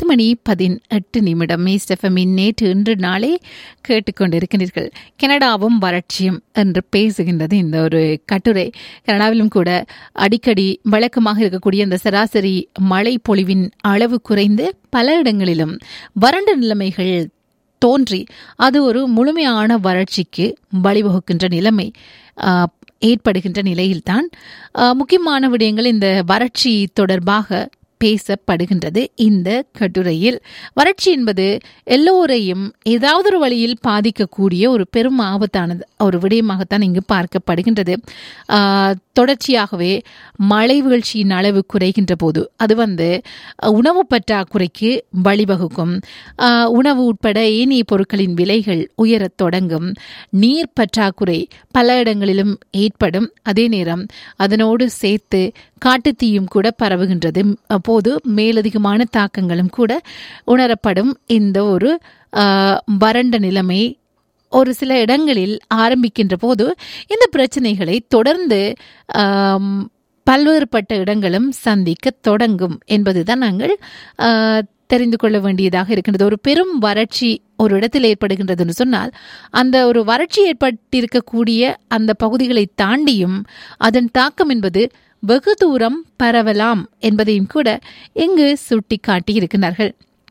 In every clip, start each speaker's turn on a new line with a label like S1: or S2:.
S1: மணி பதினெட்டு நிமிடம் மீஸ்டெஃபமின் நேற்று இன்று நாளே கேட்டுக்கொண்டிருக்கிறீர்கள் கனடாவும் வறட்சியும் என்று பேசுகின்றது இந்த ஒரு கட்டுரை கனடாவிலும் கூட அடிக்கடி வழக்கமாக இருக்கக்கூடிய இந்த சராசரி மழை பொழிவின் அளவு குறைந்து பல இடங்களிலும் வறண்ட நிலைமைகள் தோன்றி அது ஒரு முழுமையான வறட்சிக்கு வழிவகுக்கின்ற நிலைமை ஆஹ், ஏற்படுகின்ற நிலையில்தான் ஆஹ், முக்கியமான விடயங்கள் இந்த வறட்சி தொடர்பாக பேசப்படுகின்றது இந்த கட்டுரையில் வறட்சி என்பது எல்லோரையும் ஏதாவது ஒரு வழியில் பாதிக்கக்கூடிய ஒரு பெரும் ஆபத்தானது ஒரு விடயமாகத்தான் இங்கு பார்க்கப்படுகின்றது ஆஹ், தொடர்ச்சியாகவே மழை வீழ்ச்சியின் அளவு குறைகின்ற போது அது வந்து அஹ், உணவு பற்றாக்குறைக்கு வழிவகுக்கும் ஆஹ், உணவு உட்பட ஏனைய பொருட்களின் விலைகள் உயரத் தொடங்கும் நீர் பற்றாக்குறை பல இடங்களிலும் ஏற்படும் அதே நேரம் அதனோடு சேர்த்து காட்டுத்தீயும் கூட பரவுகின்றது அப்போது மேலதிகமான தாக்கங்களும் கூட உணரப்படும் இந்த ஒரு ஆஹ், வறண்ட நிலைமை ஒரு சில இடங்களில் ஆரம்பிக்கின்ற போது இந்த பிரச்சனைகளை தொடர்ந்து ஆம், பல்வேறுபட்ட இடங்களும் சந்திக்க தொடங்கும் என்பதுதான் நாங்கள் ஆஹ், தெரிந்து கொள்ள வேண்டியதாக இருக்கின்றது ஒரு பெரும் வறட்சி ஒரு இடத்தில் ஏற்படுகின்றதுன்னு சொன்னால் அந்த ஒரு வறட்சி ஏற்பட்டிருக்கக்கூடிய அந்த பகுதிகளை தாண்டியும் அதன் தாக்கம் என்பது வெகு தூரம் பரவலாம் என்பதையும் கூட இங்கு சுட்டி காட்டியிருக்கிறார்கள்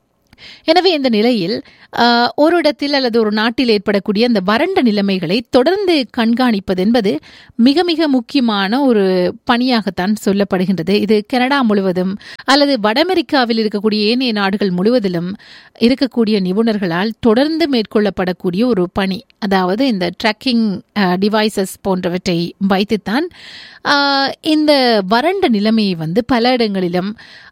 S1: எனவே இந்த நிலையில் ஆஹ், ஒரு இடத்தில் அல்லது ஒரு நாட்டில் ஏற்படக்கூடிய அந்த வறண்ட நிலைமைகளை தொடர்ந்து கண்காணிப்பது என்பது மிக மிக முக்கியமான ஒரு பணியாகத்தான் சொல்லப்படுகின்றது இது கனடா முழுவதும் அல்லது வட அமெரிக்காவில் இருக்கக்கூடிய ஏனைய நாடுகள் முழுவதிலும் இருக்கக்கூடிய நிபுணர்களால் தொடர்ந்து மேற்கொள்ளப்படக்கூடிய ஒரு பணி அதாவது இந்த ட்ராக்கிங் டிவைசஸ் போன்றவற்றை வைத்துத்தான் ஆஹ், இந்த வறண்ட நிலைமையை வந்து பல இடங்களிலும்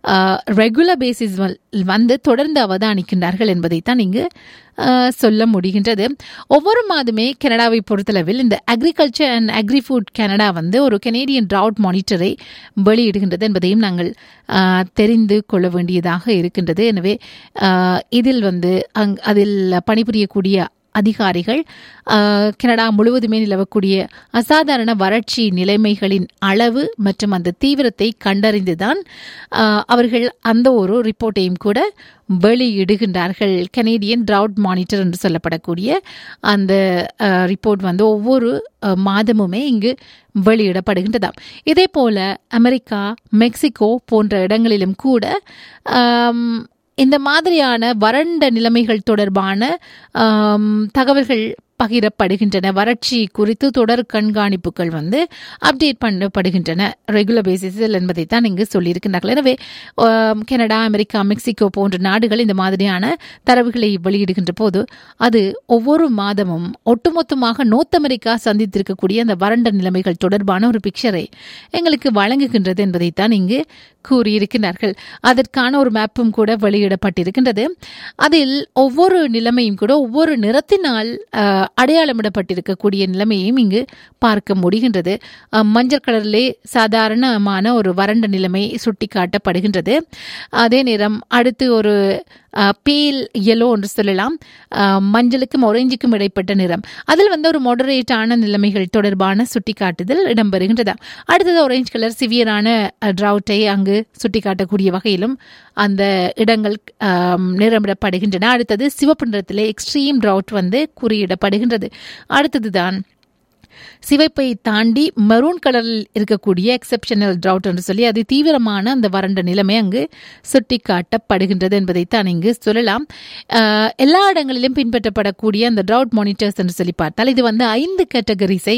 S1: ரெகுலர் பேசிஸ் வந்து தொடர்ந்து அவதானிக்கின்றார்கள் என்பதைத்தான் இங்கு ஆஹ், சொல்ல முடிகின்றது ஒவ்வொரு மாதமே கனடாவை பொறுத்தளவில் இந்த agriculture and agri food Canada வந்து ஒரு கனேடியன் ட்ரவுட் மானிட்டரை வெளியிடுகின்றது என்பதையும் நாங்கள் ஆஹ், தெரிந்து கொள்ள வேண்டியதாக இருக்கின்றது எனவே ஆஹ், இதில் வந்து அங் அதில் பணிபுரியக்கூடிய அதிகாரிகள் ஆஹ், கனடா முழுவதுமே நிலவக்கூடிய அசாதாரண வறட்சி நிலைமைகளின் அளவு மற்றும் அந்த தீவிரத்தை கண்டறிந்துதான் ஆஹ், அவர்கள் அந்த ஒரு ரிப்போர்ட்டையும் கூட வெளியிடுகின்றார்கள் கனேடியன் ட்ரவுட் மானிட்டர் என்று சொல்லப்படக்கூடிய அந்த ரிப்போர்ட் வந்து ஒவ்வொரு ஆஹ், மாதமுமே இங்கு வெளியிடப்படுகின்றதாம் இதே போல அமெரிக்கா மெக்சிகோ போன்ற இடங்களிலும் கூட ஆம், இந்த மாதிரியான வறண்ட நிலைமைகள் தொடர்பான ஆம், தகவல்கள் பகிரப்படுகின்றன வறட்சி குறித்து தொடர் கண்காணிப்புகள் வந்து அப்டேட் பண்ணப்படுகின்றன ரெகுலர் பேசிஸில் என்பதைத்தான் இங்கு சொல்லியிருக்கின்றார்கள் எனவே ஆம், கனடா அமெரிக்கா மெக்சிகோ போன்ற நாடுகள் இந்த மாதிரியான தரவுகளை வெளியிடுகின்ற போது அது ஒவ்வொரு மாதமும் ஒட்டுமொத்தமாக நோர்த் அமெரிக்கா சந்தித்திருக்கக்கூடிய அந்த வறண்ட நிலைமைகள் தொடர்பான ஒரு பிக்சரை எங்களுக்கு வழங்குகின்றது என்பதைத்தான் இங்கு கூறியிருக்கிறார்கள் அதற்கான ஒரு மேப்பும் கூட வெளியிடப்பட்டிருக்கின்றது அதில் ஒவ்வொரு நிலைமையும் கூட ஒவ்வொரு நிறத்தினால் அஹ், அடையாளமிடப்பட்டிருக்கக்கூடிய நிலைமையையும் இங்கு பார்க்க முடிகின்றது அஹ், மஞ்சள் கலரிலே சாதாரணமான ஒரு வறண்ட நிலைமை சுட்டி காட்டப்படுகின்றது அதே நேரம் அடுத்து ஒரு பீல் yellow என்று சொல்லலாம் அஹ், மஞ்சளுக்கும் ஒரேஞ்சுக்கும் இடைப்பட்ட நிறம் அதில் வந்து ஒரு மொடரேட்டான நிலைமைகள் தொடர்பான சுட்டிக்காட்டுதல் இடம்பெறுகின்றது அடுத்தது orange கலர் சிவியரான ட்ரவுட்டை அங்கு சுட்டிக்காட்டக்கூடிய வகையிலும் அந்த இடங்கள் ஆம், நிறமிடப்படுகின்றன அடுத்தது சிவப்பு நிறத்திலே எக்ஸ்ட்ரீம் ட்ரவுட் வந்து குறியிடப்படுகின்றது அடுத்ததுதான் சிவப்பை தாண்டி மெரூன் கலரில் இருக்கக்கூடிய எக்ஸெப்ஷனல் ட்ரவுட் என்று சொல்லி அது தீவிரமான அந்த வறண்ட நிலைமை அங்கு சுட்டிக்காட்டப்படுகின்றது என்பதைத்தான் இங்கு சொல்லலாம் ஆஹ், எல்லா இடங்களிலும் பின்பற்றப்படக்கூடிய அந்த ட்ரவுட் மானிட்டர்ஸ் என்று சொல்லி பார்த்தால் இது வந்து ஐந்து கேட்டகரிஸை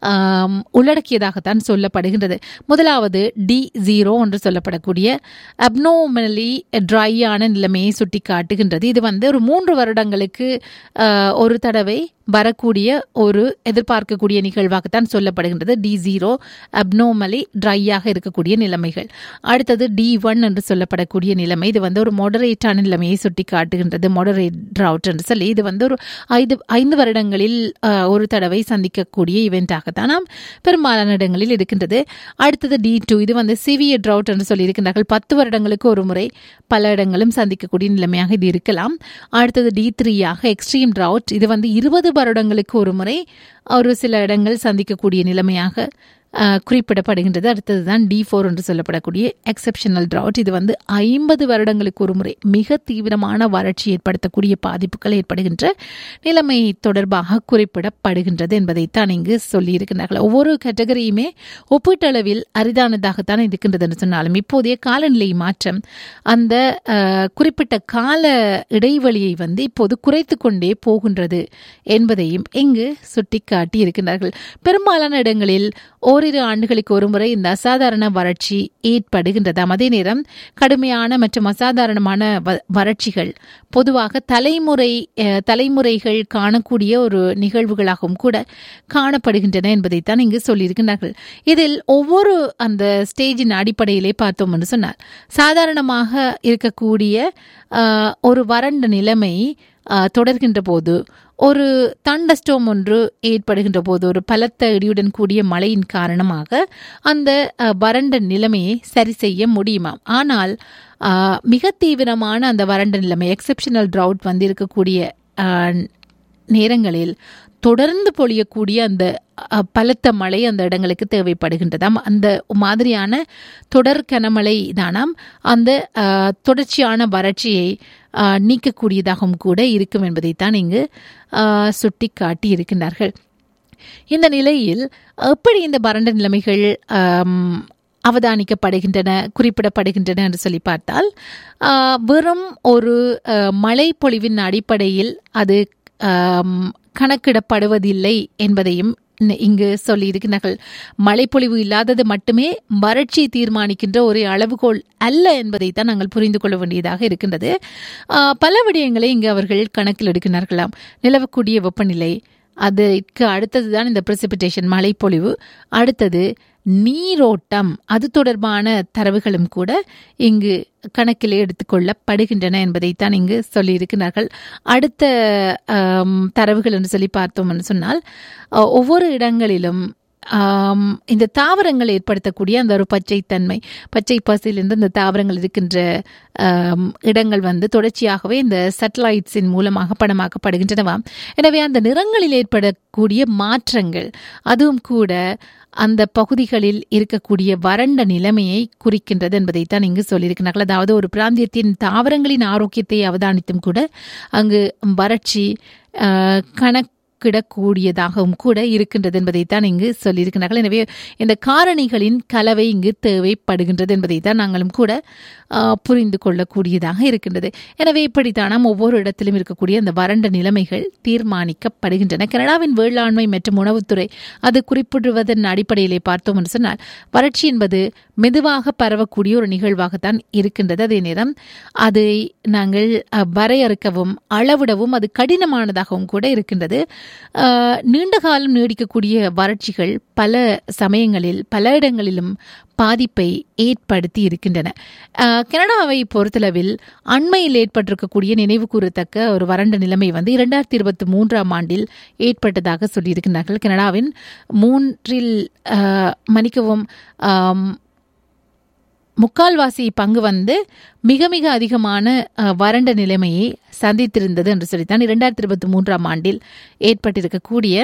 S1: உள்ளடக்கியதாகத்தான் சொல்லப்படுகின்றது முதலாவது டி ஜீரோ என்று சொல்லப்படக்கூடிய அப்னோமலி ட்ரையான நிலைமையை சுட்டி காட்டுகின்றது இது வந்து ஒரு மூன்று வருடங்களுக்கு ஆஹ், ஒரு தடவை வரக்கூடிய ஒரு எதிர்பார்க்கக்கூடிய நிகழ்வாகத்தான் சொல்லப்படுகின்றது டி ஜீரோ அப்னோமலி ட்ரையாக இருக்கக்கூடிய நிலைமைகள் அடுத்தது டி ஒன் என்று சொல்லப்படக்கூடிய நிலைமை இது வந்து ஒரு மொடரேட்டான நிலைமையை சுட்டி காட்டுகின்றது மொடரேட் ட்ரவுட் என்று சொல்லி இது வந்து ஒரு ஐந்து ஐந்து வருடங்களில் ஆஹ், ஒரு தடவை சந்திக்கக்கூடிய இவெண்டாகத்தான் நாம் பெரும்பாலான இடங்களில் இருக்கின்றது அடுத்தது டி டூ இது வந்து சிவியர் ட்ரவுட் என்று சொல்லியிருக்கின்றார்கள் பத்து வருடங்களுக்கு ஒரு முறை பல இடங்களும் சந்திக்கக்கூடிய நிலைமையாக இது இருக்கலாம் அடுத்தது டி த்ரீயாக எக்ஸ்ட்ரீம் ட்ரவுட் இது வந்து இருபது வருடங்களுக்கு ஒரு முறை ஒரு சில இடங்கள் சந்திக்கக்கூடிய நிலைமையாக அஹ், குறிப்பிடப்படுகின்றது அடுத்தது தான் டி ஃபோர் என்று சொல்லப்படக்கூடிய எக்ஸெப்ஷனல் drought இது வந்து ஐம்பது வருடங்களுக்கு ஒரு முறை மிக தீவிரமான வறட்சி ஏற்படுத்தக்கூடிய பாதிப்புகள் ஏற்படுகின்ற நிலைமை தொடர்பாக குறிப்பிடப்படுகின்றது என்பதைத்தான் இங்கு சொல்லியிருக்கிறார்கள் ஒவ்வொரு கேட்டகரியுமே ஒப்பீட்டளவில் அரிதானதாகத்தான் இருக்கின்றது என்று சொன்னாலும் இப்போதைய காலநிலை மாற்றம் அந்த அஹ், குறிப்பிட்ட கால இடைவெளியை வந்து இப்போது குறைத்து கொண்டே போகின்றது என்பதையும் இங்கு சுட்டிக்காட்டி இருக்கின்றார்கள் பெரும்பாலான இடங்களில் ஓரிரு ஆண்டுகளுக்கு ஒருமுறை இந்த அசாதாரண வறட்சி ஏற்படுகின்றதாம் அதே நேரம் கடுமையான மற்றும் அசாதாரணமான வ- வறட்சிகள் பொதுவாக தலைமுறை அஹ், தலைமுறைகள் காணக்கூடிய ஒரு நிகழ்வுகளாகவும் கூட காணப்படுகின்றன என்பதைத்தான் இங்கு சொல்லியிருக்கிறார்கள் இதில் ஒவ்வொரு அந்த ஸ்டேஜின் அடிப்படையிலே பார்த்தோம் என்று சொன்னார் சாதாரணமாக இருக்கக்கூடிய அஹ், ஒரு வறண்ட நிலைமை அஹ், தொடர்கின்ற போது ஒரு தண்டஸ்டோம் ஒன்று ஏற்படுகின்ற போது ஒரு பலத்த இடியுடன் கூடிய மழையின் காரணமாக அந்த அஹ், வறண்ட நிலைமையை சரி செய்ய முடியுமாம் ஆனால் அஹ், மிக தீவிரமான அந்த வறண்ட நிலைமை எக்ஸெப்ஷனல் drought வந்து இருக்கக்கூடிய அஹ், நேரங்களில் தொடர்ந்து பொழியக்கூடிய அந்த அஹ், பலத்த மழை அந்த இடங்களுக்கு தேவைப்படுகின்றதாம் அந்த மாதிரியான தொடர் கனமழை தானாம் அந்த அஹ், தொடர்ச்சியான வறட்சியை அஹ், நீக்கக்கூடியதாகவும் கூட இருக்கும் என்பதைத்தான் இங்கு அஹ், சுட்டி காட்டி இருக்கின்றார்கள் இந்த நிலையில் எப்படி இந்த வறண்ட நிலைமைகள் ஆம், அவதானிக்கப்படுகின்றன குறிப்பிடப்படுகின்றன என்று சொல்லி பார்த்தால் ஆ, வெறும் ஒரு ஆ, மழை பொழிவின் அடிப்படையில் அது ஆம், கணக்கிடப்படுவதில்லை என்பதையும் ந- இங்கு சொல்லியிருக்கிறார்கள் மழைப்பொழிவு இல்லாதது மட்டுமே வறட்சியை தீர்மானிக்கின்ற ஒரு அளவுகோல் அல்ல என்பதை தான் நாங்கள் புரிந்து கொள்ள வேண்டியதாக இருக்கின்றது ஆ, பல விடயங்களை இங்கு அவர்கள் கணக்கில் எடுக்கிறார்களாம் நிலவக்கூடிய வெப்பநிலை அதுக்கு அடுத்ததுதான் இந்த precipitation மழைப்பொழிவு அடுத்தது நீரோட்டம் அது தொடர்பான தரவுகளும் கூட இங்கு கணக்கில் எடுத்துக்கொள்ளப்படுகின்றன என்பதைத்தான் இங்கு சொல்லியிருக்கிறார்கள் அடுத்த ஆம், தரவுகள் என்று சொல்லி பார்த்தோம் என்று சொன்னால் அஹ், ஒவ்வொரு இடங்களிலும் ஆம், இந்த தாவரங்கள் ஏற்படுத்தக்கூடிய அந்த ஒரு பச்சைத்தன்மை பச்சை பசிலிருந்து இந்த தாவரங்கள் இருக்கின்ற ஆம், இடங்கள் வந்து தொடர்ச்சியாகவே இந்த சேட்டலைட்ஸின் மூலமாக படமாக்கப்படுகின்றனவாம் எனவே அந்த நிறங்களில் ஏற்படக்கூடிய மாற்றங்கள் அதுவும் கூட அந்த பகுதிகளில் இருக்கக்கூடிய வறண்ட நிலைமையை குறிக்கின்றது என்பதைத்தான் இங்கு சொல்லியிருக்கிறார்கள் அதாவது ஒரு பிராந்தியத்தின் தாவரங்களின் ஆரோக்கியத்தை அவதானித்தும் கூட அங்கு வறட்சி ஆஹ், கணக்கிடக்கூடியதாகவும் கூட இருக்கின்றது என்பதைத்தான் இங்கு சொல்லியிருக்கிறார்கள் எனவே இந்த காரணிகளின் கலவை இங்கு தேவைப்படுகின்றது என்பதைத்தான் நாங்களும் கூட ஆஹ், புரிந்து கொள்ளக்கூடியதாக இருக்கின்றது எனவே இப்படித்தான் ஒவ்வொரு இடத்திலும் இருக்கக்கூடிய அந்த வறண்ட நிலைமைகள் தீர்மானிக்கப்படுகின்றன கனடாவின் வேளாண்மை மற்றும் உணவுத்துறை அது குறிப்பிடுவதன் அடிப்படையிலே பார்த்தோம் என்று சொன்னால் வறட்சி என்பது மெதுவாக பரவக்கூடிய ஒரு நிகழ்வாகத்தான் இருக்கின்றது அதே நேரம் அதை நாங்கள் அஹ், வரையறுக்கவும் அளவிடவும் அது கடினமானதாகவும் கூட இருக்கின்றது அஹ், நீண்ட காலம் நீடிக்கக்கூடிய வறட்சிகள் பல சமயங்களில் பல இடங்களிலும் பாதிப்பை ஏற்படுத்தி இருக்கின்றன அஹ், கனடாவை பொறுத்தளவில் அண்மையில் ஏற்பட்டிருக்கக்கூடிய நினைவு கூறத்தக்க ஒரு வறண்ட நிலைமை வந்து இரண்டாயிரத்தி இருபத்தி மூன்றாம் ஆண்டில் ஏற்பட்டதாக சொல்லியிருக்கிறார்கள் கனடாவின் மூன்றில் அஹ், மன்னிக்கவும் ஆம், முக்கால்வாசி பங்கு வந்து மிக மிக அதிகமான அஹ், வறண்ட நிலைமையை சந்தித்திருந்தது என்று சொல்லித்தான் இரண்டாயிரத்தி இருபத்தி மூன்றாம் ஆண்டில் ஏற்பட்டிருக்கக்கூடிய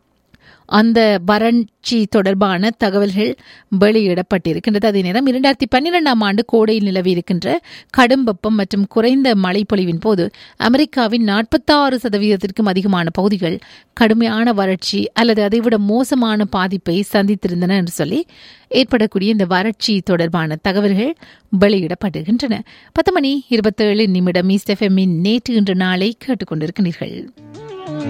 S1: அந்த வறட்சி தொடர்பான தகவல்கள் வெளியிடப்பட்டிருக்கின்றது அதே நேரம் இரண்டாயிரத்தி பன்னிரெண்டாம் ஆண்டு கோடையில் நிலவி இருக்கின்ற கடும் வெப்பம் மற்றும் குறைந்த மழைப்பொழிவின் போது அமெரிக்காவின் நாற்பத்தாறு சதவீதத்திற்கும் அதிகமான பகுதிகள் கடுமையான வறட்சி அல்லது அதைவிட மோசமான பாதிப்பை சந்தித்திருந்தன என்று சொல்லி ஏற்படக்கூடிய இந்த வறட்சி தொடர்பான தகவல்கள் வெளியிடப்படுகின்றன பத்து மணி இருபத்தேழு நிமிடம் ஈஸ்ட் எஃப்எம்மின் நேற்று இன்று நாளை கேட்டுக்கொண்டிருக்கிறீர்கள்